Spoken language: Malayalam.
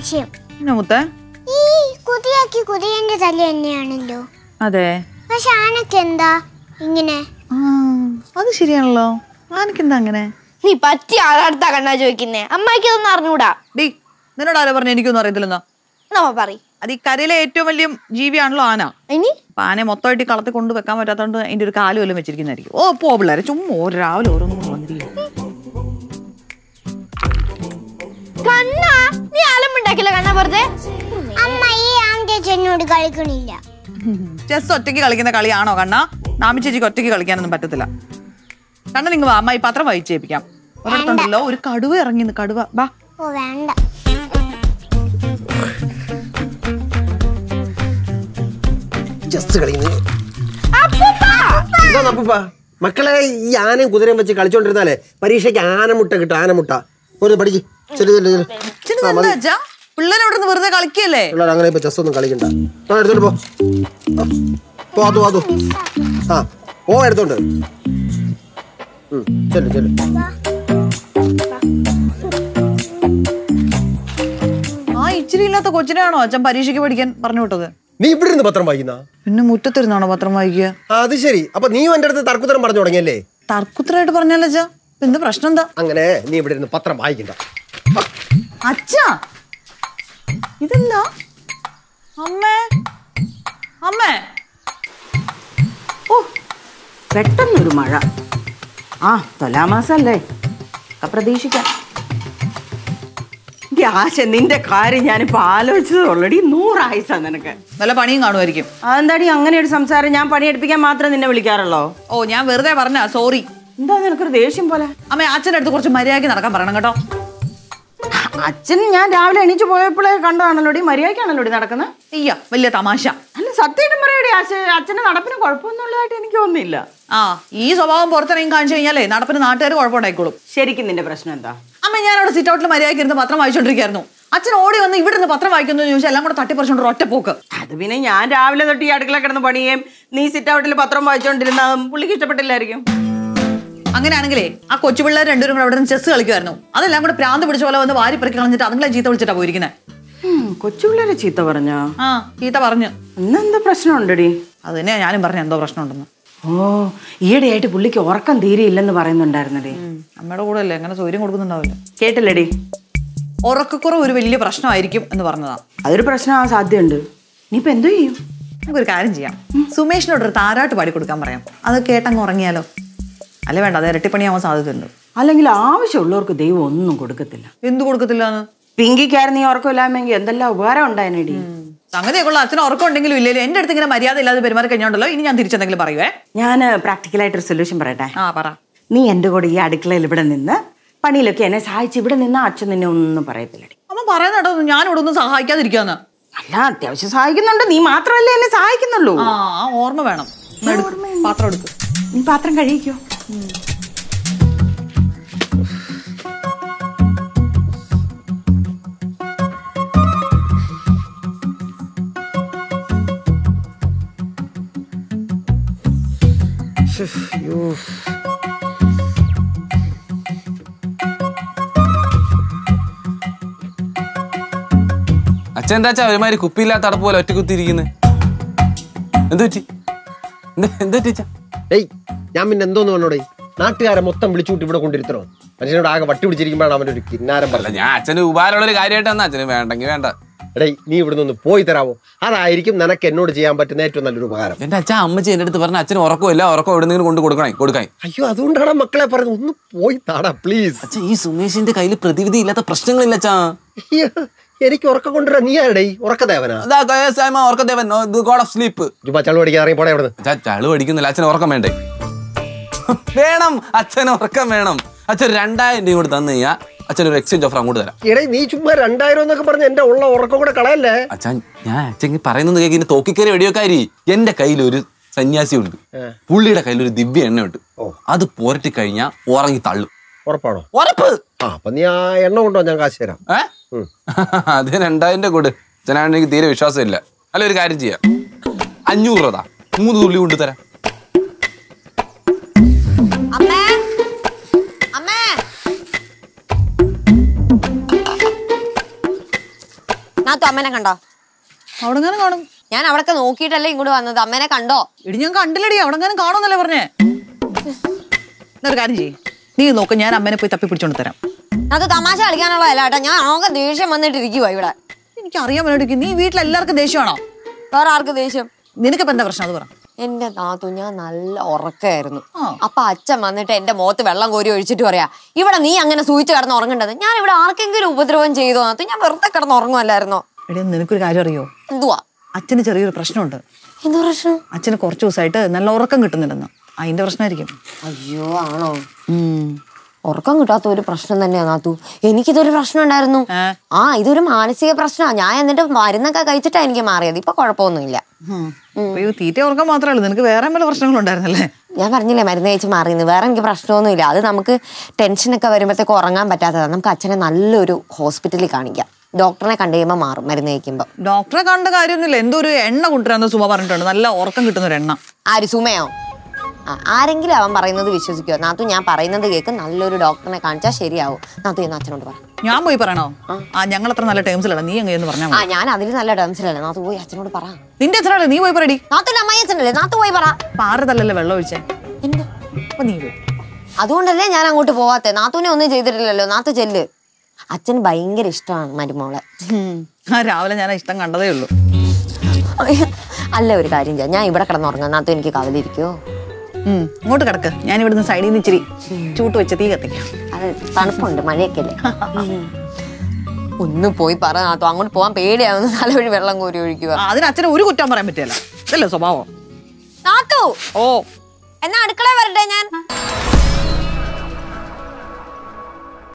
സംശയം എന്നാ മുത്തേ ഈ കുതിയാക്കി കുതിയന്റെ തല തന്നെയാണല്ലോ അതെ പക്ഷെ ആനക്ക് എന്താ ഇങ്ങനെ ആ അത് ശരിയാണല്ലോ ആനക്കെന്താ അങ്ങനെ നീ പറ്റിയ ആളടുത്താ കണ്ണാ ചോദിക്കുന്നേ അമ്മായിക്ക് ഇതൊന്നും അറിഞ്ഞൂടാ ഡീ നിന്നോട് ആരോ പറഞ്ഞു എനിക്കൊന്നും അറിയത്തില്ലെന്നോ നമ്മ പറ അത് ഈ കരയിലെ ഏറ്റവും വലിയ ജീവിയാണല്ലോ ആന ഇനി അപ്പൊ ആനയെ മൊത്തമായിട്ട് ഈ കളത്തിൽ കൊണ്ട് വെക്കാൻ പറ്റാത്തതുകൊണ്ട് അതിന്റെ ഒരു കാല് വല്ലതും വെച്ചിരിക്കുന്നതായിരിക്കും ഓ പോ പിള്ളേരെ ചുമ്മാ ഓരോ രാവിലെ ഓരോന്നും കൊണ്ട് വന്നിരിക്കും കണ്ണാ നീ ആലമ്പുണ്ടാക്കില്ല കണ്ണാ വെറുതെ അമ്മ ഈ ആന്തേച്ച് എന്നോട് കളിക്കണില്ല ചെസ് ഒറ്റയ്ക്ക് കളിക്കുന്ന കളിയാണോ കണ്ണ നാമി ചേച്ചിക്ക് ഒറ്റയ്ക്ക് കളിക്കാനൊന്നും പറ്റത്തില്ല കണ്ണ നിങ്ങൾ വാ അമ്മ ഈ പത്രം വായിച്ചേപ്പിക്കാം ഒരിടത്തുണ്ടല്ലോ ഒരു കടുവ ഇറങ്ങി കടുവ ബാ ഓ വേണ്ട ചെസ് കളിക്കുന്നത് എന്താ അപ്പൂപ്പ മക്കളെ ഈ ആനയും കുതിരയും വെച്ച് കളിച്ചോണ്ടിരുന്നാലേ പരീക്ഷയ്ക്ക് ആനമുട്ട കിട്ടും ആനമുട്ട ഒരു പഠിക്ക് ചെല്ലു ചെല്ലു ചെല്ലു ചേച്ചി ഇത് എന്താ വെച്ചാ പിള്ളേർ അവിടെ നിന്ന് വെറുതെ കളിക്കല്ലേ പിള്ളേർ അങ്ങനെ ഇപ്പൊ ചെസ് ഒന്നും കളിക്കണ്ട ആ എടുത്തോണ്ട് പോ ആ, പോ അതോ അതോ ആ ഓ എടുത്തോണ്ട് ഉം, ചെല്ലു ചെല്ലു ആ ഇച്ചിരി ഇല്ലാത്ത കൊച്ചിനെയാണോ അച്ഛൻ പരീക്ഷയ്ക്ക് പഠിക്കാൻ പറഞ്ഞു വിട്ടത് നീ ഇവിടെ ഇരുന്ന് പത്രം വായിക്കുന്ന പിന്നെ മുറ്റത്തിരുന്നാണോ പത്രം വായിക്കുക അത് ശരി അപ്പൊ നീ എന്റെ അടുത്ത് തർക്കുത്തരം പറഞ്ഞു തുടങ്ങിയല്ലേ തർക്കുത്തരായിട്ട് പറഞ്ഞാലോ അച്ഛാ ഇപ്പൊ എന്ത് പ്രശ്നം എന്താ അങ്ങനെ നീ ഇവിടെ ഇരുന്ന് പത്രം വായിക്കണ്ട അച്ഛാ ഇതെന്താ അമ്മേ അമ്മേ ഓ പെട്ടെന്നൊരു മഴ ആ തുലാമാസല്ലേ ഒക്കെ പ്രതീക്ഷിക്കാം എന്റെ ആശ നിന്റെ കാര്യം ഞാനിപ്പോ ആലോചിച്ചത് ഓൾറെഡി നൂറായിസാ നിനക്ക് വല്ല പണിയും കാണുമായിരിക്കും അതെന്താടി അങ്ങനെ ഒരു സംസാരം ഞാൻ പണിയെടുപ്പിക്കാൻ മാത്രം നിന്നെ വിളിക്കാറുള്ളോ ഓ ഞാൻ വെറുതെ പറഞ്ഞ സോറി എന്താ നിനക്കൊരു ദേഷ്യം പോലെ അമ്മ അച്ഛൻ്റെ അടുത്ത് കുറച്ച് മര്യാദയ്ക്ക് നടക്കാൻ പറയണം കേട്ടോ അച്ഛൻ ഞാൻ രാവിലെ എണീച്ച് പോയപ്പോഴേ കണ്ടതാണല്ലോടി മര്യാദക്കാണല്ലോടി നടക്കുന്നത് അയ്യ വലിയ തമാശ അല്ല സത്യമായിട്ടും പറയടി ആശ അച്ഛന്റെ നടപ്പിന് കുഴപ്പമൊന്നുള്ളതായിട്ട് എനിക്ക് തോന്നുന്നില്ല ആ ഈ സ്വഭാവം പുറത്തിറങ്ങി കാണിച്ചു കഴിഞ്ഞാലേ നടപ്പിന് നാട്ടുകാർ കുഴപ്പമുണ്ടായിക്കോളും ശരിക്കും നിന്റെ പ്രശ്നം എന്താ അമ്മ ഞാൻ അവിടെ സിറ്റ് ഔട്ടിൽ മര്യാദയ്ക്ക് ഇരുന്ന് പത്രം വായിച്ചോണ്ടിരിക്കായിരുന്നു അച്ഛൻ ഓടി വന്ന് ഇവിടെ നിന്ന് പത്രം വായിക്കുന്നു എന്ന് ചോദിച്ചാൽ എല്ലാം കൂടെ തട്ടിപ്പറിച്ചോണ്ട് ഒരു ഒറ്റ പോക്ക് അത് പിന്നെ ഞാൻ രാവിലെ തൊട്ട് ഈ അടുക്കള കിടന്ന് പണിയേം നീ സിറ്റ് ഔട്ടിൽ പത്രം വായിച്ചോണ്ടിരുന്ന പുള്ളിക്ക് ഇഷ്ടപ്പെട്ടില്ലായിരിക്കും അങ്ങനെയാണെങ്കിലേ ആ കൊച്ചു പിള്ളേർ രണ്ടുപേരും കൂടെ അവിടെ നിന്ന് ചെസ് കളിക്കുമായിരുന്നു അതെല്ലാം കൂടെ പ്രാന്ത് പിടിച്ച പോലെ വന്ന് വാരി പെറുക്കി കളഞ്ഞിട്ട് അതുങ്ങളെ ചീത്ത വിളിച്ചിട്ടാ പോയിരിക്കുന്നത് കൊച്ചുപിള്ളേരെ ചീത്ത പറഞ്ഞോ ആ ചീത്ത പറഞ്ഞു ഇന്നെന്താ പ്രശ്നമുണ്ടടി അത് തന്നെയാ ഞാനും പറഞ്ഞു എന്തോ പ്രശ്നമുണ്ടെന്ന് ഓ ഈയിടെയായിട്ട് പുള്ളിക്ക് ഉറക്കം തീരെയില്ലെന്ന് പറയുന്നുണ്ടായിരുന്നടി ഉം, അമ്മയുടെ കൂടെ അല്ലേ അങ്ങനെ സൗകര്യം കൊടുക്കുന്നുണ്ടാവില്ല കേട്ടില്ലടി ഉറക്കക്കുറവ് ഒരു വലിയ പ്രശ്നമായിരിക്കും എന്ന് പറഞ്ഞതാ അതൊരു പ്രശ്നമാവാൻ സാധ്യതയുണ്ട് നീയിപ്പോ എന്തോ ചെയ്യും നമുക്കൊരു കാര്യം ചെയ്യാം സുമേഷിനോട് ഒരു താരാട്ട് പാടി കൊടുക്കാൻ പറയാം അത് കേട്ടങ്ങ് ഉറങ്ങിയാലോ അല്ല വേണ്ട അത് ഇരട്ടിപ്പണിയാവാൻ സാധ്യതയുണ്ട് അല്ലെങ്കിൽ ആവശ്യമുള്ളവർക്ക് ദൈവം ഒന്നും കൊടുക്കത്തില്ല എന്തു കൊടുക്കത്തില്ല എന്ന് പിങ്കിക്കാരൻ നീ ഉറക്കമില്ലാമെങ്കിൽ എന്തെല്ലാം ഉപകാരം ഉണ്ടായനടി സംഗതിയൊക്കെ ഉള്ള അച്ഛന് ഉറക്കം ഉണ്ടെങ്കിലും ഇല്ലല്ലോ എന്റെ അടുത്ത് ഇങ്ങനെ മര്യാദ ഇല്ലാതെ പെരുമാറി കഴിഞ്ഞോണ്ടല്ലോ ഇനി ഞാൻ തിരിച്ചെന്തെങ്കിലും പറയുവേ ഞാൻ പ്രാക്ടിക്കലായിട്ടൊരു സൊല്യൂഷൻ പറയട്ടെ ആ പറ നീ എൻ്റെ കൂടെ ഈ അടുക്കളയിൽ ഇവിടെ നിന്ന് പണിയിലൊക്കെ എന്നെ സഹായിച്ച് ഇവിടെ നിന്ന് അച്ഛൻ നിന്നെ ഒന്നും പറയത്തില്ലടി അമ്മ പറയുന്ന കേട്ടോ ഞാൻ ഇവിടെ ഒന്നും സഹായിക്കാതിരിക്കാന്ന് അല്ല അത്യാവശ്യം സഹായിക്കുന്നുണ്ട് നീ മാത്രമല്ലേ എന്നെ സഹായിക്കുന്നുള്ളൂ ആ ആ ഓർമ്മ വേണം എന്നാ എടുക്ക്. പാത്രം എടുക്ക് നീ പാത്രം കഴിക്കോ അയ്യോ അച്ഛൻ എന്താ വെച്ചാ ഒരുമാതിരി കുപ്പിയില്ലാത്ത അടപ്പ് പോലെ ഒറ്റ കുത്തിയിരിക്കുന്നത് എന്ത് പറ്റി എന്ത് എന്ത് പറ്റി അച്ഛാ ഏയ് ഞാൻ പിന്നെ എന്തോന്ന് പറഞ്ഞോടേ നാട്ടുകാരെ മൊത്തം വിളിച്ചുകൂട്ടി ഇവിടെ കൊണ്ടിരുത്തണോ മനുഷ്യനോട് ആകെ വട്ടി പിടിച്ചിരിക്കുമ്പോഴാണ് അവൻ്റെ ഒരു കിന്നാരം അല്ല പറഞ്ഞത് ഞാൻ അച്ഛന് ഉപകാരമുള്ള ഒരു കാര്യമായിട്ട് തന്നാ അച്ഛന് വേണ്ടെങ്കിൽ വേണ്ട എടേ നീ ഇവിടുന്ന് ഒന്ന് പോയി തരാമോ അതായിരിക്കും നിനക്ക് എന്നോട് ചെയ്യാൻ പറ്റുന്ന ഏറ്റവും നല്ലൊരു ഉപകാരം എന്റെ അച്ഛൻ അമ്മച്ചി എന്റെ അടുത്ത് പറഞ്ഞ അച്ഛന് ഉറക്കമില്ല ഉറക്കം എവിടെന്നെങ്കിലും കൊണ്ട് കൊടുക്കണേ കൊടുക്കാൻ അയ്യോ അതുകൊണ്ടാണ് മക്കളെ പറഞ്ഞത് ഒന്ന് പോയി താടാ പ്ലീസ് അച്ഛൻ ഈ സുമേഷിന്റെ കയ്യിൽ പ്രതിവിധി ഇല്ലാത്ത പ്രശ്നങ്ങളില്ല അച്ഛാ അയ്യോ എനിക്ക് ഉറക്കം കൊണ്ടുവരാ നീ ആരുടെ ഉറക്കദേവനാ അതാ ഗയസായ്മ ഉറക്കദേവൻ ഗോഡ് ഓഫ് സ്ലീപ്പ് ചുമ്മാ ചളു പഠിക്കാൻ ഇറങ്ങി പോടെ ഇവിടുന്ന് അച്ഛാ ചളു അടിക്കുന്നില്ല അച്ഛന് ഉറക്കം വേണ്ടേ വേണം അച്ഛന് ഉറക്കം വേണം അച്ഛൻ രണ്ടായിരം രൂപ കൂടി തന്നു കഴിഞ്ഞാൽ അച്ഛൻ ഒരു എക്സ്ചേഞ്ച് ഓഫർ അങ്ങോട്ട് തരാം എടേ നീ ചുമ്മാ രണ്ടായിരം എന്നൊക്കെ പറഞ്ഞ് എന്റെ ഉള്ള ഉറക്കം കൂടെ കളയല്ലേ അച്ഛൻ ഞാൻ അച്ഛൻ പറയുന്നത് കേൾക്കി ഇനി തോക്കിക്കറി വെടിവെക്കാരി എന്റെ കയ്യിൽ ഒരു സന്യാസി ഉണ്ട് പുള്ളിയുടെ കയ്യിൽ ഒരു ദിവ്യ എണ്ണ ഉണ്ട് അത് പോരട്ടി കഴിഞ്ഞാൽ ഉറങ്ങി തള്ളും ഉറപ്പാണോ ഉറപ്പ് ആ അപ്പൊ നീ ആ എണ്ണ കൊണ്ടോ ഞാൻ കാശ് തരാം ഏ അത് രണ്ടായിരം കൂടെ അച്ഛനാണ് എനിക്ക് തീരെ വിശ്വാസമില്ല അല്ല ഒരു കാര്യം ചെയ്യാം അഞ്ഞൂറ് രൂപ താ. മൂന്ന് തുള്ളി കൊണ്ട് തരാം അമ്മേ അമ്മേ നാത്തു അമ്മേനെ കണ്ടോ അവിടെ എങ്ങനെ കാണും ഞാൻ അവിടൊക്കെ നോക്കിയിട്ടല്ലേ ഇങ്ങോട്ട് വന്നത് അമ്മേനെ കണ്ടോ ഇടി ഞാൻ കണ്ടില്ലടി അവിടെ എങ്ങനെ കാണുമെന്നല്ലേ പറഞ്ഞേ എന്നൊരു കാര്യം ചെയ്യ് നീ നോക്ക് ഞാൻ അമ്മേനെ പോയി തപ്പി പിടിച്ചോണ്ട് തരാം അത് തമാശ കളിക്കാനുള്ളതല്ല കേട്ടോ ഞാൻ ആകെ ദേഷ്യം വന്നിട്ടിരിക്കുവാ ഇവിടെ എനിക്ക് അറിയാൻ വേണ്ടി നീ വീട്ടിൽ എല്ലാവർക്കും ദേഷ്യമാണോ വേറെ ആർക്ക് ദേഷ്യം നിനക്കിപ്പോ എന്താ പ്രശ്നം അത് പറ എന്റെ നാത്തു ഞാൻ നല്ല ഉറക്കമായിരുന്നു ആ. അപ്പൊ അച്ഛൻ വന്നിട്ട് എന്റെ മുഖത്ത് വെള്ളം കോരി ഒഴിച്ചിട്ട് പറയാ ഇവിടെ നീ അങ്ങനെ സൂയിച്ച് കിടന്ന് ഉറങ്ങേണ്ടത് ഞാൻ ഇവിടെ ആർക്കെങ്കിലും ഉപദ്രവം ചെയ്തോ നാത്തു ഞാൻ വെറുതെ കിടന്ന് ഉറങ്ങുമല്ലായിരുന്നോ എടി നിനക്കൊരു കാര്യം അറിയോ എന്തുവാ അച്ഛന് ചെറിയൊരു പ്രശ്നമുണ്ട് എന്തു പ്രശ്നം അച്ഛന് കുറച്ച് ദിവസമായിട്ട് നല്ല ഉറക്കം കിട്ടുന്നില്ലെന്ന് അതിന്റെ പ്രശ്നമായിരിക്കും അയ്യോ ആണോ ഉറക്കം കിട്ടാത്ത ഒരു പ്രശ്നം തന്നെയാ നാത്തു എനിക്കിതൊരു പ്രശ്നം ഉണ്ടായിരുന്നു ഏ? ആ ഇതൊരു മാനസിക പ്രശ്നമാണ് ഞാൻ എന്നിട്ട് മരുന്നൊക്കെ കഴിച്ചിട്ടാ എനിക്ക് മാറിയത് ഇപ്പൊ കുഴപ്പമൊന്നുമില്ല അപ്പൊ ഈ തീറ്റ ഉറക്കം മാത്രമേ ഉള്ളൂ നിനക്ക് വേറെ പല പ്രശ്നങ്ങളുണ്ടായിരുന്നല്ലേ ഞാൻ പറഞ്ഞില്ലേ മരുന്ന് കഴിച്ച് മാറിയെന്ന് വേറെ എനിക്ക് പ്രശ്നമൊന്നുമില്ല അത് നമുക്ക് ടെൻഷനൊക്കെ വരുമ്പോഴത്തേക്ക് ഉറങ്ങാൻ പറ്റാത്തതാണ് നമുക്ക് അച്ഛനെ നല്ലൊരു ഹോസ്പിറ്റലിൽ കാണിക്കാം ഡോക്ടറിനെ കണ്ടു കഴിയുമ്പോൾ മാറും മരുന്ന് കഴിക്കുമ്പോൾ ഡോക്ടറെ കണ്ട കാര്യമൊന്നുമില്ല എന്തോ ഒരു എണ്ണ കൊണ്ടുവരാന്ന് സുമ പറഞ്ഞിട്ടുണ്ട് നല്ല ഉറക്കം കിട്ടുന്ന ഒരു എണ്ണ ആര് സുമയോ ആ ആരെങ്കിലും അവൻ പറയുന്നത് വിശ്വസിക്കുമോ നാത്തു ഞാൻ പറയുന്നത് കേൾക്ക് നല്ലൊരു ഡോക്ടറിനെ കാണിച്ചാൽ ശരിയാവും നാത്തു എന്ന് അച്ഛനോട് പറ ഞാൻ പോയി പറയണോ ആ ഞങ്ങൾ അത്ര നല്ല ടേംസിലല്ല നീ എങ്ങനെയെന്ന് പറഞ്ഞാൽ ആ മതി ഞാൻ അതിൽ നല്ല ടേംസിലല്ലേ നാത്തു പോയി അച്ഛനോട് പറ നിന്റെ അച്ഛനല്ലേ നീ പോയി പറയടി നാത്തുന്റെ അമ്മായി അച്ഛനല്ലേ നാത്തു പോയി പറ പാറതല്ലല്ലേ വെള്ളം ഒഴിച്ചേ എന്തോ അപ്പൊ നീ പോയി അതുകൊണ്ടല്ലേ ഞാൻ അങ്ങോട്ട് പോവാത്തെ നാത്തുനെ ഒന്നും ചെയ്തിട്ടില്ലല്ലോ നാത്തു ചെല്ല് അച്ഛന് ഭയങ്കര ഇഷ്ടമാണ് മരുമോളെ ആ രാവിലെ ഞാൻ ആ ഇഷ്ടം കണ്ടതേ ഉള്ളൂ അല്ല ഒരു കാര്യം ചെയ്യാം ഞാൻ ഇവിടെ കിടന്നുറങ്ങാം നാത്തു എനിക്ക് കവലിരിക്കോ ഉം, ഇങ്ങോട്ട് കിടക്ക് ഞാൻ ഇവിടുന്ന് സൈഡിൽ നിന്ന് ഇച്ചിരി ചൂട്ട് വെച്ച് തീ കത്തിക്കാം അത് തണുപ്പുണ്ട് മഴയൊക്കെ അല്ലേ ഒന്ന് പോയി പറ നാത്തു അങ്ങോട്ട് പോവാൻ പേടിയാവുന്നു തലവഴി വെള്ളം കോരി ഒഴിക്കുക ആ, അതിന് അച്ഛനെ ഒരു കുറ്റം പറയാൻ പറ്റില്ല ഇതല്ലേ സ്വഭാവം നാത്തു ഓ എന്നാ അടുക്കള വരട്ടെ ഞാൻ